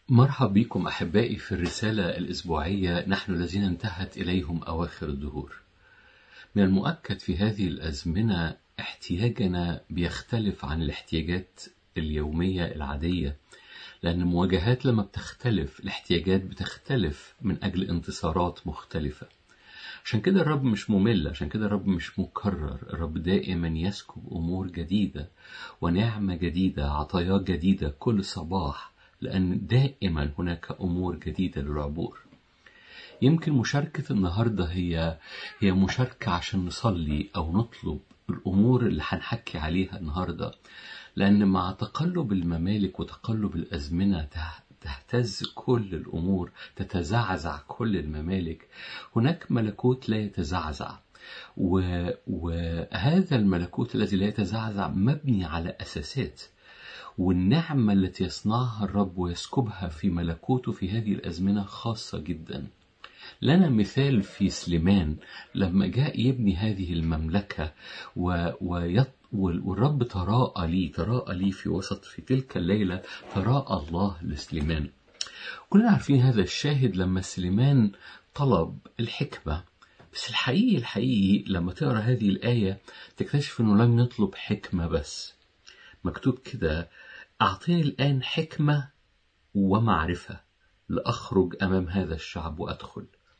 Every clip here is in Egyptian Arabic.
مرحب بكم أحبائي في الرسالة الأسبوعية نحن الذين انتهت إليهم أواخر الدهور. من المؤكد في هذه الأزمنة احتياجنا بيختلف عن الاحتياجات اليومية العادية لأن المواجهات لما بتختلف الاحتياجات بتختلف من أجل انتصارات مختلفة. عشان كده الرب مش ممل عشان كده الرب مش مكرر الرب دائما يسكب أمور جديدة ونعمة جديدة عطايات جديدة كل صباح لأن دائما هناك أمور جديدة للعبور يمكن مشاركة النهاردة هي هي مشاركة عشان نصلي أو نطلب الأمور اللي هنحكي عليها النهاردة لأن مع تقلب الممالك وتقلب الأزمنة تهتز كل الأمور تتزعزع كل الممالك هناك ملكوت لا يتزعزع و... وهذا الملكوت الذي لا يتزعزع مبني على أساسات والنعمة التي يصنعها الرب ويسكبها في ملكوته في هذه الأزمنة خاصة جدا لنا مثال في سليمان لما جاء يبني هذه المملكة و... ويط... والرب تراءى لي تراءى لي في وسط في تلك الليلة تراءى الله لسليمان كلنا عارفين هذا الشاهد لما سليمان طلب الحكمة بس الحقيقي الحقيقي لما تقرأ هذه الآية تكتشف أنه لم يطلب حكمة بس مكتوب كده أعطيني الآن حكمة ومعرفة لأخرج أمام هذا الشعب وأدخل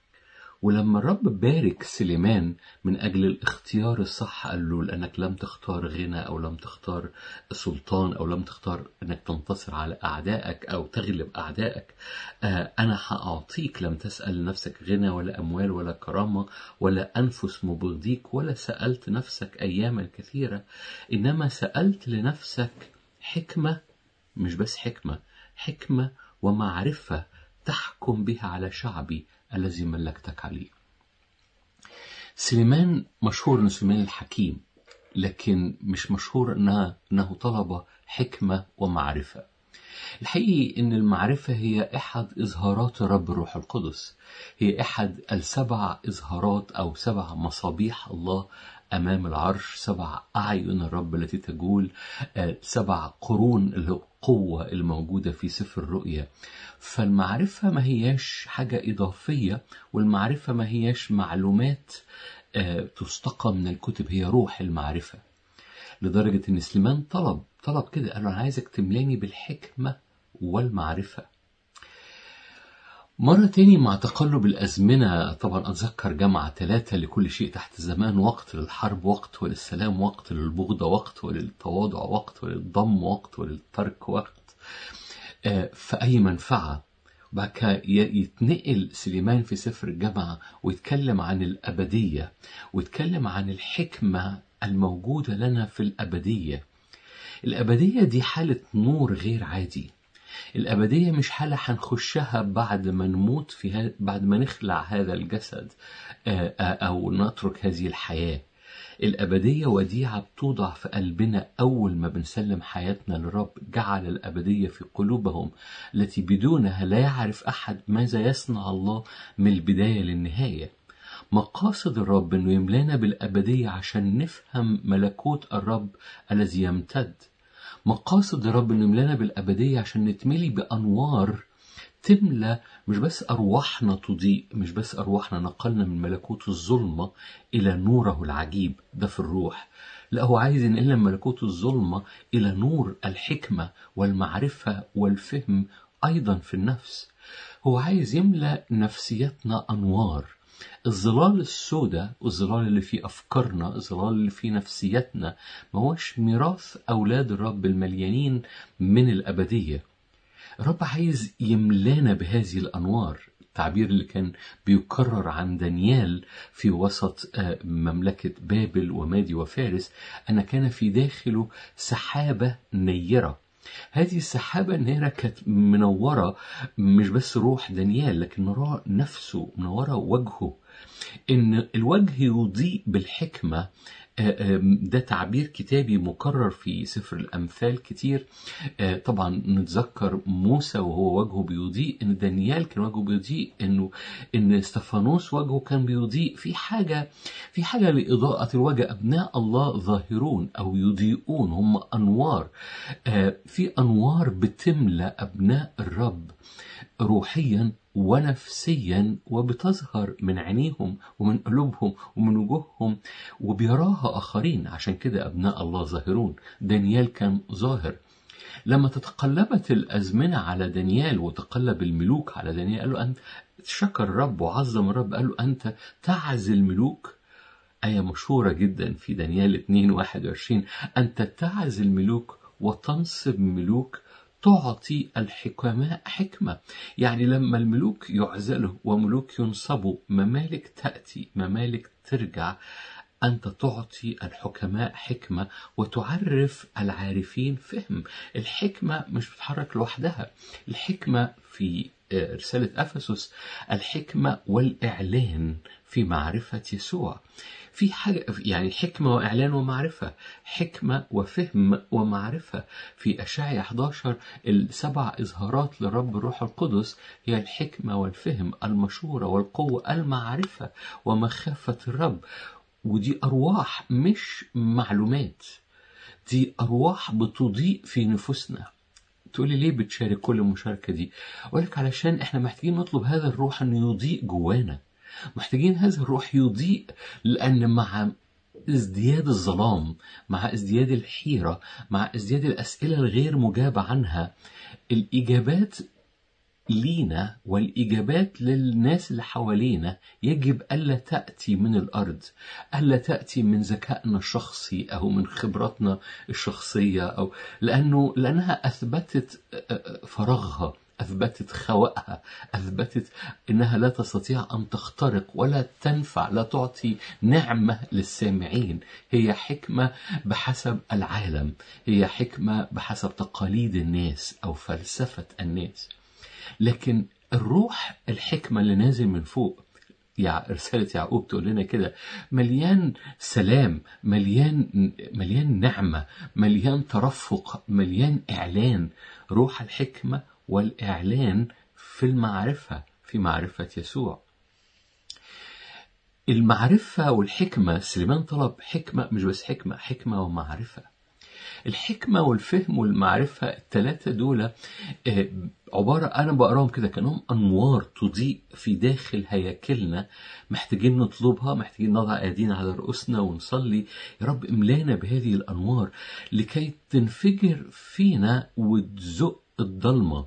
ولما الرب بارك سليمان من أجل الاختيار الصح قال له لأنك لم تختار غنى أو لم تختار سلطان أو لم تختار أنك تنتصر على أعدائك أو تغلب أعدائك آه أنا هأعطيك لم تسأل نفسك غنى ولا أموال ولا كرامة ولا أنفس مبغضيك ولا سألت نفسك أياما كثيرة إنما سألت لنفسك حكمة مش بس حكمة حكمة ومعرفة تحكم بها على شعبي الذي ملكتك عليه سليمان مشهور انه سليمان الحكيم لكن مش مشهور انها انه طلب حكمه ومعرفه الحقيقي ان المعرفه هي احد اظهارات الرب الروح القدس هي احد السبع اظهارات او سبع مصابيح الله أمام العرش سبع أعين الرب التي تجول سبع قرون القوة الموجودة في سفر الرؤيا فالمعرفة ما هياش حاجة إضافية والمعرفة ما هياش معلومات تستقى من الكتب هي روح المعرفة لدرجة أن سليمان طلب طلب كده قال له أنا عايزك تملاني بالحكمة والمعرفة مرة تاني مع تقلب الأزمنة طبعا أتذكر جمع ثلاثة لكل شيء تحت الزمان وقت للحرب وقت وللسلام وقت للبغضة وقت وللتواضع وقت وللضم وقت وللترك وقت فأي منفعة وبعد كده يتنقل سليمان في سفر الجامعة ويتكلم عن الأبدية ويتكلم عن الحكمة الموجودة لنا في الأبدية الأبدية دي حالة نور غير عادي الأبدية مش حالة هنخشها بعد ما نموت في هاد بعد ما نخلع هذا الجسد أو نترك هذه الحياة الأبدية وديعة بتوضع في قلبنا أول ما بنسلم حياتنا للرب جعل الأبدية في قلوبهم التي بدونها لا يعرف أحد ماذا يصنع الله من البداية للنهاية مقاصد الرب أنه يملانا بالأبدية عشان نفهم ملكوت الرب الذي يمتد مقاصد الرب انه يملانا بالابديه عشان نتملي بانوار تملى مش بس ارواحنا تضيء مش بس ارواحنا نقلنا من ملكوت الظلمه الى نوره العجيب ده في الروح لا هو عايز ينقلنا من ملكوت الظلمه الى نور الحكمه والمعرفه والفهم ايضا في النفس هو عايز يملا نفسيتنا انوار الظلال السوداء والظلال اللي في أفكارنا الظلال اللي في نفسيتنا ما هوش ميراث أولاد الرب المليانين من الأبدية الرب عايز يملانا بهذه الأنوار التعبير اللي كان بيكرر عن دانيال في وسط مملكة بابل ومادي وفارس أن كان في داخله سحابة نيرة هذه السحابة النيرة كانت منورة مش بس روح دانيال لكن منورة نفسه منورة وجهه إن الوجه يضيء بالحكمة آه، آم، ده تعبير كتابي مكرر في سفر الأمثال كتير آه، طبعا نتذكر موسى وهو وجهه بيضيء ان دانيال كان وجهه بيضيء انه ان استفانوس وجهه كان بيضيء في حاجه في حاجه لاضاءه الوجه ابناء الله ظاهرون او يضيئون هم انوار آه، في انوار بتملى ابناء الرب روحيا ونفسيا وبتظهر من عينيهم ومن قلوبهم ومن وجوههم وبيراها آخرين عشان كده أبناء الله ظاهرون دانيال كان ظاهر لما تتقلبت الأزمنة على دانيال وتقلب الملوك على دانيال قالوا أنت شكر الرب وعظم الرب قالوا أنت تعز الملوك آية مشهورة جدا في دانيال 2 21 أنت تعز الملوك وتنصب ملوك تعطي الحكماء حكمة يعني لما الملوك يعزلوا وملوك ينصبوا ممالك تأتي ممالك ترجع أنت تعطي الحكماء حكمة وتعرف العارفين فهم الحكمة مش بتتحرك لوحدها الحكمة في آه، رسالة أفسس الحكمة والإعلان في معرفة يسوع في حاجة يعني حكمة وإعلان ومعرفة حكمة وفهم ومعرفة في أشعيا 11 السبع إظهارات لرب الروح القدس هي الحكمة والفهم المشورة والقوة المعرفة ومخافة الرب ودي أرواح مش معلومات دي أرواح بتضيء في نفوسنا تقولي ليه بتشارك كل المشاركة دي أقول لك علشان إحنا محتاجين نطلب هذا الروح أنه يضيء جوانا محتاجين هذا الروح يضيء لأن مع ازدياد الظلام مع ازدياد الحيرة مع ازدياد الأسئلة الغير مجابة عنها الإجابات لينا والإجابات للناس اللي حوالينا يجب ألا تأتي من الأرض ألا تأتي من ذكائنا الشخصي أو من خبراتنا الشخصية أو لأنه لأنها أثبتت فراغها أثبتت خواءها أثبتت أنها لا تستطيع أن تخترق ولا تنفع لا تعطي نعمة للسامعين هي حكمة بحسب العالم هي حكمة بحسب تقاليد الناس أو فلسفة الناس لكن الروح الحكمة اللي نازل من فوق يع... رسالة يعقوب تقول لنا كده مليان سلام مليان مليان نعمة مليان ترفق مليان إعلان روح الحكمة والإعلان في المعرفة في معرفة يسوع المعرفة والحكمة سليمان طلب حكمة مش بس حكمة حكمة ومعرفة الحكمة والفهم والمعرفة الثلاثة دول آه، عبارة أنا بقراهم كده كأنهم أنوار تضيء في داخل هياكلنا محتاجين نطلبها محتاجين نضع أيدينا على رؤوسنا ونصلي يا رب املانا بهذه الأنوار لكي تنفجر فينا وتزق الضلمة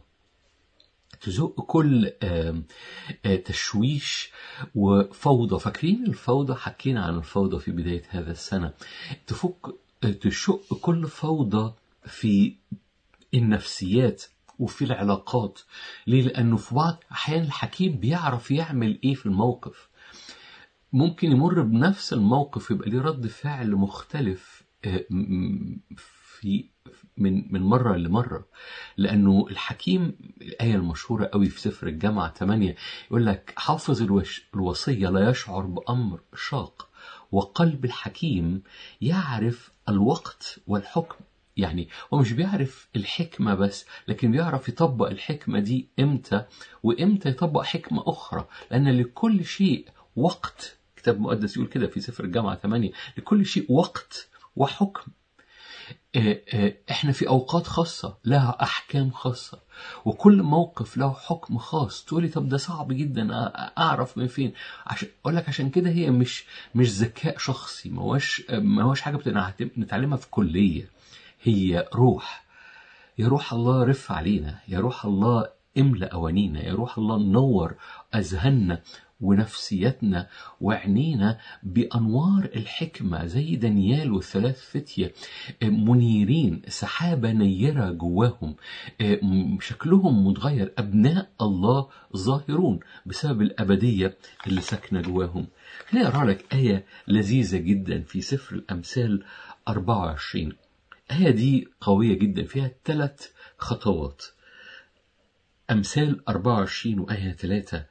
تزق كل آم، آه، تشويش وفوضى فاكرين الفوضى حكينا عن الفوضى في بداية هذا السنة تفك آه، تشق كل فوضى في النفسيات وفي العلاقات ليه لأنه في بعض أحيان الحكيم بيعرف يعمل إيه في الموقف ممكن يمر بنفس الموقف يبقى ليه رد فعل مختلف آه، م- في من من مرة لمرة لأنه الحكيم الآية المشهورة قوي في سفر الجامعة 8 يقول لك حافظ الوش الوصية لا يشعر بأمر شاق وقلب الحكيم يعرف الوقت والحكم يعني هو مش بيعرف الحكمة بس لكن بيعرف يطبق الحكمة دي إمتى وإمتى يطبق حكمة أخرى لأن لكل شيء وقت كتاب مقدس يقول كده في سفر الجامعة 8 لكل شيء وقت وحكم آه، آه، احنا في اوقات خاصه لها احكام خاصه وكل موقف له حكم خاص تقولي طب ده صعب جدا أ- اعرف من فين عشان اقول لك عشان كده هي مش مش ذكاء شخصي ما هوش ما هوش حاجه بتنعت- بنتعلمها في كليه هي روح يا روح الله رف علينا يا روح الله املأ أوانينا يا روح الله نور أذهاننا ونفسيتنا وعينينا بأنوار الحكمة زي دانيال والثلاث فتية منيرين سحابة نيرة جواهم شكلهم متغير أبناء الله ظاهرون بسبب الأبدية اللي ساكنة جواهم خليني أقرأ لك آية لذيذة جدا في سفر الأمثال 24 الآية دي قوية جدا فيها ثلاث خطوات أمثال 24 وآية 3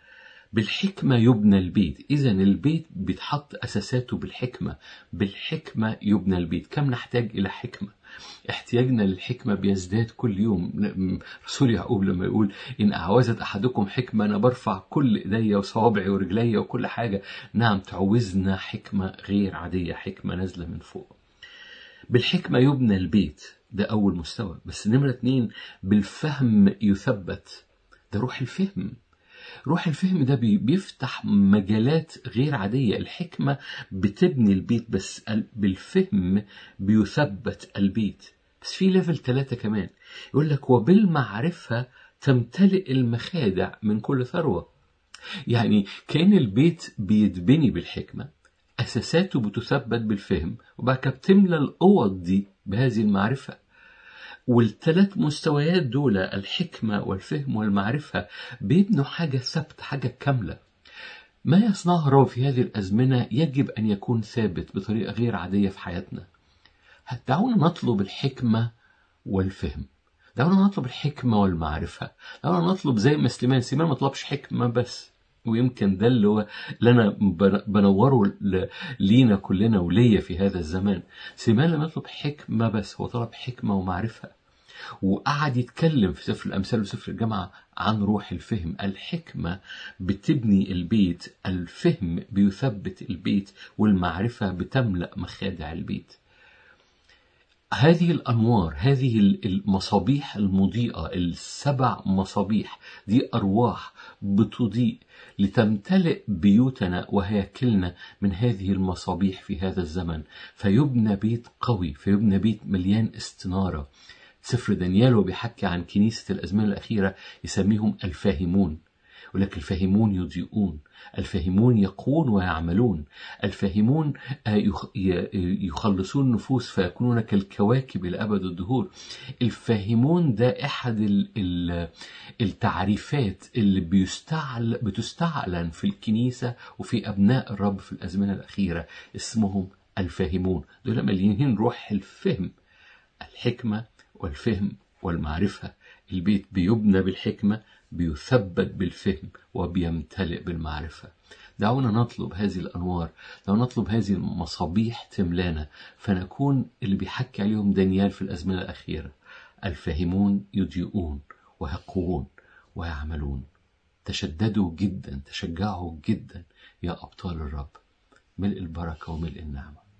بالحكمة يبنى البيت إذا البيت بيتحط أساساته بالحكمة بالحكمة يبنى البيت كم نحتاج إلى حكمة احتياجنا للحكمة بيزداد كل يوم رسول يعقوب لما يقول إن أعوزت أحدكم حكمة أنا برفع كل إيديا وصوابعي ورجلي وكل حاجة نعم تعوزنا حكمة غير عادية حكمة نازلة من فوق بالحكمة يبنى البيت ده أول مستوى بس نمرة اتنين بالفهم يثبت ده روح الفهم روح الفهم ده بيفتح مجالات غير عادية الحكمة بتبني البيت بس بالفهم بيثبت البيت بس في ليفل ثلاثة كمان يقول لك وبالمعرفة تمتلئ المخادع من كل ثروة يعني كان البيت بيتبني بالحكمة أساساته بتثبت بالفهم وبعد كده بتملى الأوض دي بهذه المعرفة والثلاث مستويات دول الحكمة والفهم والمعرفة بيبنوا حاجة ثابتة حاجة كاملة ما يصنعه الرب في هذه الأزمنة يجب أن يكون ثابت بطريقة غير عادية في حياتنا دعونا نطلب الحكمة والفهم دعونا نطلب الحكمة والمعرفة دعونا نطلب زي ما سليمان سليمان ما طلبش حكمة بس ويمكن ده اللي هو اللي انا بنوره لينا كلنا وليا في هذا الزمان سليمان لم يطلب حكمه بس هو طلب حكمه ومعرفه وقعد يتكلم في سفر الامثال وسفر الجامعه عن روح الفهم الحكمه بتبني البيت الفهم بيثبت البيت والمعرفه بتملا مخادع البيت هذه الأنوار هذه المصابيح المضيئة السبع مصابيح دي أرواح بتضيء لتمتلئ بيوتنا وهياكلنا من هذه المصابيح في هذا الزمن فيبنى بيت قوي فيبنى بيت مليان استنارة سفر دانيال وبيحكي عن كنيسة الأزمنة الأخيرة يسميهم الفاهمون ولكن الفاهمون يضيئون الفاهمون يقون ويعملون الفاهمون يخلصون النفوس فيكونون كالكواكب إلى أبد الدهور الفاهمون ده أحد التعريفات اللي بيستعل بتستعلن في الكنيسة وفي أبناء الرب في الأزمنة الأخيرة اسمهم الفاهمون دول مليانين روح الفهم الحكمة والفهم والمعرفة البيت بيبنى بالحكمة بيثبت بالفهم وبيمتلئ بالمعرفة دعونا نطلب هذه الأنوار دعونا نطلب هذه المصابيح تملانا فنكون اللي بيحكي عليهم دانيال في الأزمنة الأخيرة الفاهمون يضيئون ويقوون ويعملون تشددوا جدا تشجعوا جدا يا أبطال الرب ملء البركة وملء النعمة